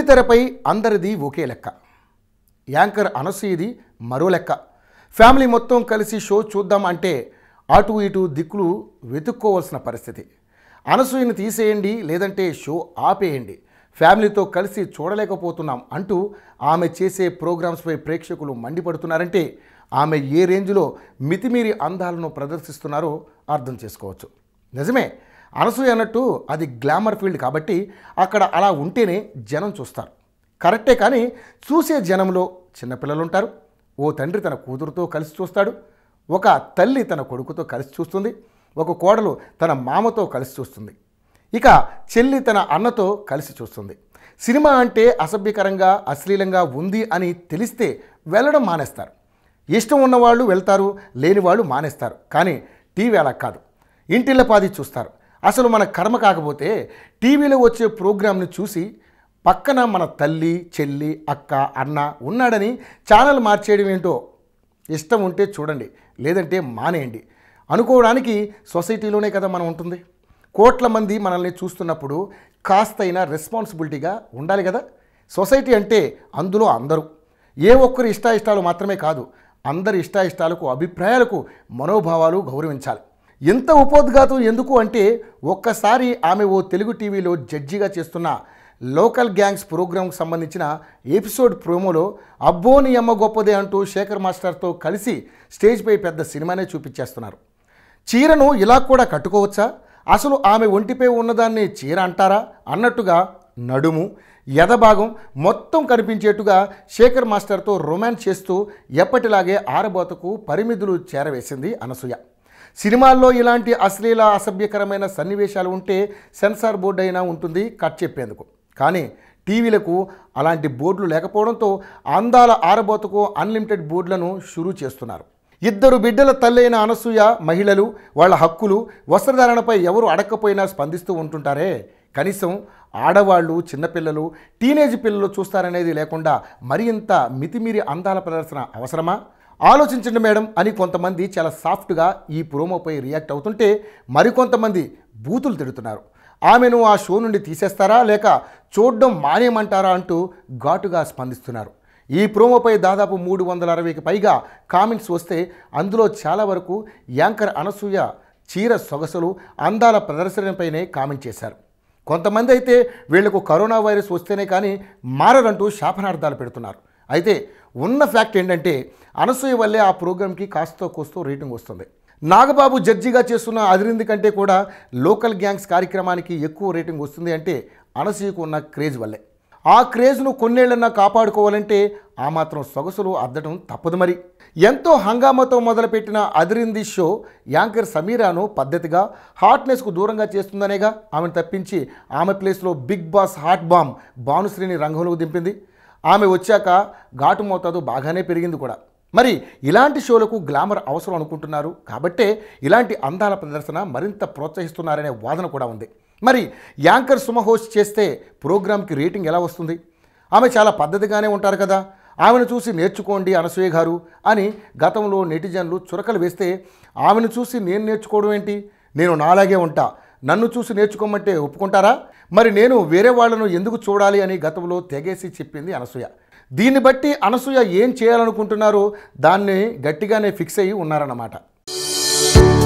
బుల్లితెరపై అందరిది ఒకే లెక్క యాంకర్ అనసూయది మరో లెక్క ఫ్యామిలీ మొత్తం కలిసి షో చూద్దాం అంటే అటు ఇటు దిక్కులు వెతుక్కోవాల్సిన పరిస్థితి అనసూయని తీసేయండి లేదంటే షో ఆపేయండి ఫ్యామిలీతో కలిసి చూడలేకపోతున్నాం అంటూ ఆమె చేసే ప్రోగ్రామ్స్పై ప్రేక్షకులు మండిపడుతున్నారంటే ఆమె ఏ రేంజ్లో మితిమీరి అందాలను ప్రదర్శిస్తున్నారో అర్థం చేసుకోవచ్చు నిజమే అనసూయ అన్నట్టు అది గ్లామర్ ఫీల్డ్ కాబట్టి అక్కడ అలా ఉంటేనే జనం చూస్తారు కరెక్టే కానీ చూసే జనంలో చిన్నపిల్లలు ఉంటారు ఓ తండ్రి తన కూతురుతో కలిసి చూస్తాడు ఒక తల్లి తన కొడుకుతో కలిసి చూస్తుంది ఒక కోడలు తన మామతో కలిసి చూస్తుంది ఇక చెల్లి తన అన్నతో కలిసి చూస్తుంది సినిమా అంటే అసభ్యకరంగా అశ్లీలంగా ఉంది అని తెలిస్తే వెళ్ళడం మానేస్తారు ఇష్టం ఉన్నవాళ్ళు వెళ్తారు లేని వాళ్ళు మానేస్తారు కానీ టీవీ అలా కాదు ఇంటిల్లపాది చూస్తారు అసలు మన కర్మ కాకపోతే టీవీలో వచ్చే ప్రోగ్రాంని చూసి పక్కన మన తల్లి చెల్లి అక్క అన్న ఉన్నాడని ఛానల్ మార్చేయడం ఏంటో ఇష్టం ఉంటే చూడండి లేదంటే మానేయండి అనుకోవడానికి సొసైటీలోనే కదా మనం ఉంటుంది కోట్ల మంది మనల్ని చూస్తున్నప్పుడు కాస్తైనా రెస్పాన్సిబిలిటీగా ఉండాలి కదా సొసైటీ అంటే అందులో అందరూ ఏ ఒక్కరి ఇష్టాయిష్టాలు మాత్రమే కాదు అందరి ఇష్టాయిష్టాలకు అభిప్రాయాలకు మనోభావాలు గౌరవించాలి ఎంత ఉపోద్ఘాతం ఎందుకు అంటే ఒక్కసారి ఆమె ఓ తెలుగు టీవీలో జడ్జిగా చేస్తున్న లోకల్ గ్యాంగ్స్ ప్రోగ్రాంకి సంబంధించిన ఎపిసోడ్ ప్రోమోలో అబ్బో నీ అమ్మ గొప్పదే అంటూ శేఖర్ మాస్టర్తో కలిసి స్టేజ్పై పెద్ద సినిమానే చూపించేస్తున్నారు చీరను ఇలా కూడా కట్టుకోవచ్చా అసలు ఆమె ఒంటిపై ఉన్నదాన్ని చీర అంటారా అన్నట్టుగా నడుము ఎదభాగం మొత్తం కనిపించేట్టుగా శేఖర్ మాస్టర్తో రొమాన్స్ చేస్తూ ఎప్పటిలాగే ఆరబోతకు పరిమితులు చేరవేసింది అనసూయ సినిమాల్లో ఇలాంటి అశ్లీల అసభ్యకరమైన సన్నివేశాలు ఉంటే సెన్సార్ బోర్డు అయినా ఉంటుంది కట్ చెప్పేందుకు కానీ టీవీలకు అలాంటి బోర్డులు లేకపోవడంతో అందాల ఆరబోతకు అన్లిమిటెడ్ బోర్డులను షురూ చేస్తున్నారు ఇద్దరు బిడ్డల తల్లైన అనసూయ మహిళలు వాళ్ళ హక్కులు వస్త్రధారణపై ఎవరు అడక్కపోయినా స్పందిస్తూ ఉంటుంటారే కనీసం ఆడవాళ్ళు చిన్నపిల్లలు టీనేజ్ పిల్లలు చూస్తారనేది లేకుండా మరింత మితిమీరి అందాల ప్రదర్శన అవసరమా ఆలోచించండి మేడం అని కొంతమంది చాలా సాఫ్ట్గా ఈ ప్రోమోపై రియాక్ట్ అవుతుంటే మరికొంతమంది బూతులు తిడుతున్నారు ఆమెను ఆ షో నుండి తీసేస్తారా లేక చూడడం మానేయమంటారా అంటూ ఘాటుగా స్పందిస్తున్నారు ఈ ప్రోమోపై దాదాపు మూడు వందల అరవైకి పైగా కామెంట్స్ వస్తే అందులో చాలా వరకు యాంకర్ అనసూయ చీర సొగసులు అందాల ప్రదర్శనపైనే కామెంట్ చేశారు కొంతమంది అయితే వీళ్లకు కరోనా వైరస్ వస్తేనే కానీ మారరంటూ శాపనార్థాలు పెడుతున్నారు అయితే ఉన్న ఫ్యాక్ట్ ఏంటంటే అనసూయ వల్లే ఆ ప్రోగ్రాంకి కాస్తో కోస్తో రేటింగ్ వస్తుంది నాగబాబు జడ్జిగా చేస్తున్న అదిరింది కంటే కూడా లోకల్ గ్యాంగ్స్ కార్యక్రమానికి ఎక్కువ రేటింగ్ వస్తుంది అంటే అనసూయకు ఉన్న క్రేజ్ వల్లే ఆ క్రేజ్ను కొన్నేళ్లన్నా కాపాడుకోవాలంటే ఆ మాత్రం సొగసులు అద్దడం తప్పదు మరి ఎంతో హంగామాతో మొదలుపెట్టిన అదిరింది షో యాంకర్ సమీరాను పద్ధతిగా హాట్నెస్కు దూరంగా చేస్తుందనేగా ఆమెను తప్పించి ఆమె ప్లేస్లో బిగ్ బాస్ హాట్ బాంబ్ భానుశ్రీని రంగంలోకి దింపింది ఆమె వచ్చాక ఘాటు మోతాదు బాగానే పెరిగింది కూడా మరి ఇలాంటి షోలకు గ్లామర్ అవసరం అనుకుంటున్నారు కాబట్టే ఇలాంటి అందాల ప్రదర్శన మరింత ప్రోత్సహిస్తున్నారనే వాదన కూడా ఉంది మరి యాంకర్ సుమ హోస్ట్ చేస్తే ప్రోగ్రామ్కి రేటింగ్ ఎలా వస్తుంది ఆమె చాలా పద్ధతిగానే ఉంటారు కదా ఆమెను చూసి నేర్చుకోండి అనసూయ గారు అని గతంలో నెటిజన్లు చురకలు వేస్తే ఆమెను చూసి నేను నేర్చుకోవడం ఏంటి నేను నాలాగే ఉంటా నన్ను చూసి నేర్చుకోమంటే ఒప్పుకుంటారా మరి నేను వేరే వాళ్ళను ఎందుకు చూడాలి అని గతంలో తెగేసి చెప్పింది అనసూయ దీన్ని బట్టి అనసూయ ఏం చేయాలనుకుంటున్నారో దాన్ని గట్టిగానే ఫిక్స్ అయ్యి ఉన్నారన్నమాట